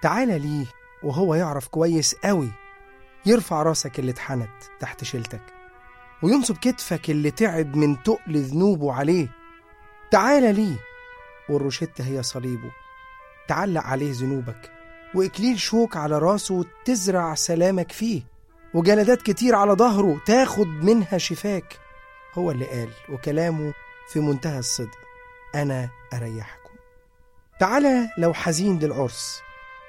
تعالى ليه وهو يعرف كويس قوي يرفع راسك اللي اتحنت تحت شيلتك وينصب كتفك اللي تعب من تقل ذنوبه عليه تعالى ليه والروشتة هي صليبه تعلق عليه ذنوبك وإكليل شوك على راسه تزرع سلامك فيه وجلدات كتير على ظهره تاخد منها شفاك هو اللي قال وكلامه في منتهى الصدق أنا أريحكم تعالى لو حزين للعرس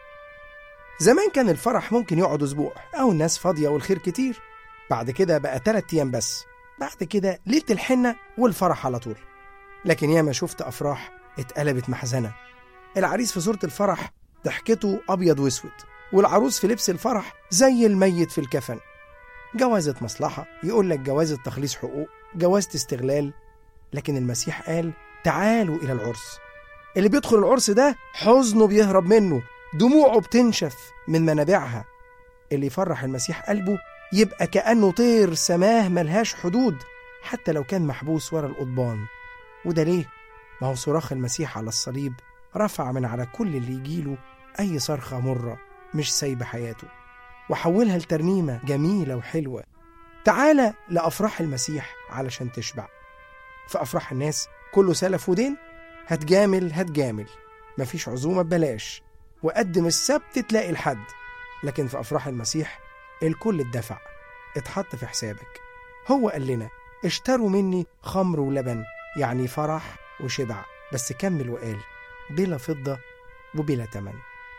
زمان كان الفرح ممكن يقعد أسبوع أو الناس فاضية والخير كتير بعد كده بقى تلات أيام بس بعد كده ليلة الحنة والفرح على طول لكن ياما شفت أفراح اتقلبت محزنة العريس في صورة الفرح ضحكته أبيض وأسود والعروس في لبس الفرح زي الميت في الكفن جوازة مصلحة يقول لك جوازة تخليص حقوق جوازة استغلال لكن المسيح قال تعالوا إلى العرس اللي بيدخل العرس ده حزنه بيهرب منه دموعه بتنشف من منابعها اللي يفرح المسيح قلبه يبقى كأنه طير سماه ملهاش حدود حتى لو كان محبوس ورا القضبان وده ليه؟ ما هو صراخ المسيح على الصليب رفع من على كل اللي يجيله أي صرخة مرة مش سايبة حياته وحولها لترنيمة جميلة وحلوة تعالى لأفراح المسيح علشان تشبع في أفراح الناس كله سلف ودين هتجامل هتجامل مفيش عزومة ببلاش وقدم السبت تلاقي الحد لكن في أفراح المسيح الكل اتدفع اتحط في حسابك هو قال لنا اشتروا مني خمر ولبن يعني فرح وشبع بس كمل وقال بلا فضة وبلا تمن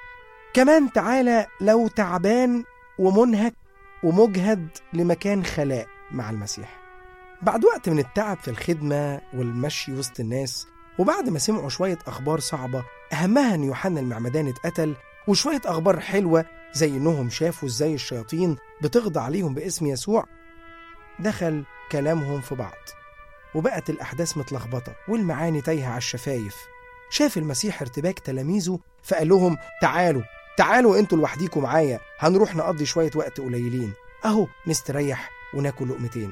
كمان تعالى لو تعبان ومنهك ومجهد لمكان خلاء مع المسيح بعد وقت من التعب في الخدمة والمشي وسط الناس وبعد ما سمعوا شوية أخبار صعبة أهمها أن يوحنا المعمدان اتقتل وشوية أخبار حلوة زي إنهم شافوا إزاي الشياطين بتخضع عليهم باسم يسوع دخل كلامهم في بعض وبقت الأحداث متلخبطة والمعاني تايهة على الشفايف شاف المسيح ارتباك تلاميذه فقال لهم تعالوا تعالوا انتوا لوحديكم معايا هنروح نقضي شوية وقت قليلين أهو نستريح وناكل لقمتين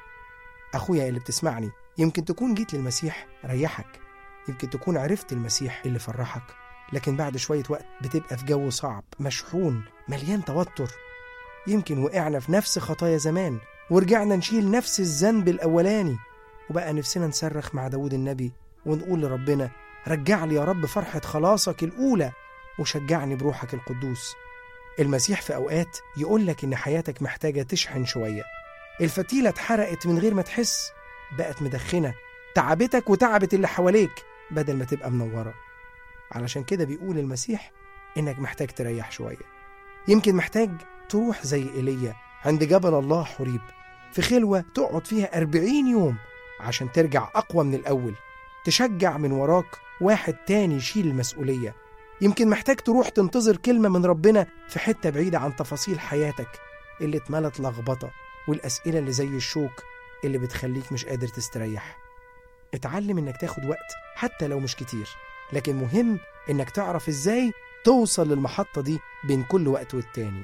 أخويا اللي بتسمعني يمكن تكون جيت للمسيح ريحك يمكن تكون عرفت المسيح اللي فرحك لكن بعد شوية وقت بتبقى في جو صعب مشحون مليان توتر يمكن وقعنا في نفس خطايا زمان ورجعنا نشيل نفس الذنب الأولاني وبقى نفسنا نصرخ مع داود النبي ونقول لربنا رجع لي يا رب فرحة خلاصك الأولى وشجعني بروحك القدوس المسيح في أوقات يقول لك إن حياتك محتاجة تشحن شوية الفتيلة اتحرقت من غير ما تحس بقت مدخنة تعبتك وتعبت اللي حواليك بدل ما تبقى منورة علشان كده بيقول المسيح إنك محتاج تريح شوية يمكن محتاج تروح زي إيليا عند جبل الله حريب في خلوة تقعد فيها أربعين يوم عشان ترجع أقوى من الأول تشجع من وراك واحد تاني يشيل المسؤولية يمكن محتاج تروح تنتظر كلمة من ربنا في حتة بعيدة عن تفاصيل حياتك اللي اتملت لخبطة والأسئلة اللي زي الشوك اللي بتخليك مش قادر تستريح اتعلم انك تاخد وقت حتى لو مش كتير لكن مهم انك تعرف ازاي توصل للمحطة دي بين كل وقت والتاني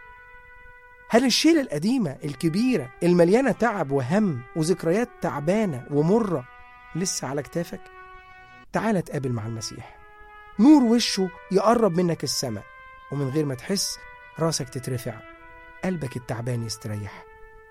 هل الشيلة القديمة الكبيرة المليانة تعب وهم وذكريات تعبانة ومرة لسه على كتافك؟ تعال تقابل مع المسيح نور وشه يقرب منك السماء ومن غير ما تحس راسك تترفع قلبك التعبان يستريح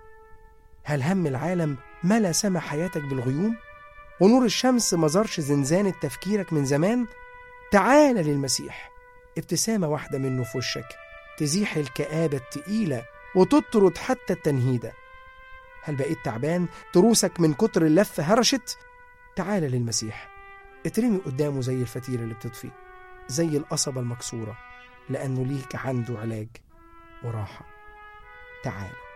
هل هم العالم ملا سما حياتك بالغيوم؟ ونور الشمس ما زارش زنزانة تفكيرك من زمان؟ تعال للمسيح ابتسامة واحدة منه في وشك تزيح الكآبة التقيلة وتطرد حتى التنهيدة هل بقيت تعبان تروسك من كتر اللفة هرشت؟ تعال للمسيح اترمي قدامه زي الفتيلة اللي بتطفي زي القصبة المكسورة لأنه ليك عنده علاج وراحة تعال